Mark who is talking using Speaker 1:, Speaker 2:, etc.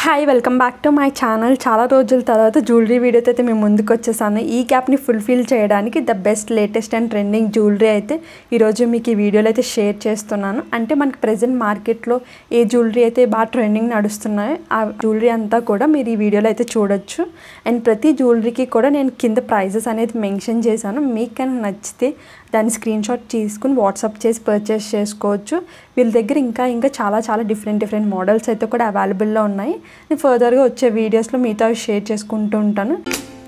Speaker 1: hi welcome back to my channel చాలా రోజుల తర్వాత జ్యువెలరీ వీడియోతో అయితే మేము ముందుకు వచ్చేసాను ఈ గ్యాప్ని ఫుల్ఫిల్ చేయడానికి the best latest and trending jewellery అయితే ఈరోజు మీకు ఈ వీడియోలో అయితే షేర్ చేస్తున్నాను అంటే మనకి ప్రజెంట్ మార్కెట్లో ఏ జ్యువెలరీ అయితే బాగా ట్రెండింగ్ నడుస్తున్నాయో ఆ జ్యువెలరీ అంతా కూడా మీరు ఈ వీడియోలో అయితే చూడొచ్చు అండ్ ప్రతి జ్యువెలరీకి కూడా నేను కింద ప్రైజెస్ అనేది మెన్షన్ చేశాను మీకు కనుక నచ్చితే దాన్ని స్క్రీన్ షాట్ తీసుకుని వాట్సాప్ చేసి పర్చేస్ చేసుకోవచ్చు వీళ్ళ దగ్గర ఇంకా ఇంకా చాలా చాలా డిఫరెంట్ డిఫరెంట్ మోడల్స్ అయితే కూడా అవైలబుల్లో ఉన్నాయి నేను ఫర్దర్గా వచ్చే వీడియోస్లో మీతో అవి షేర్ చేసుకుంటూ ఉంటాను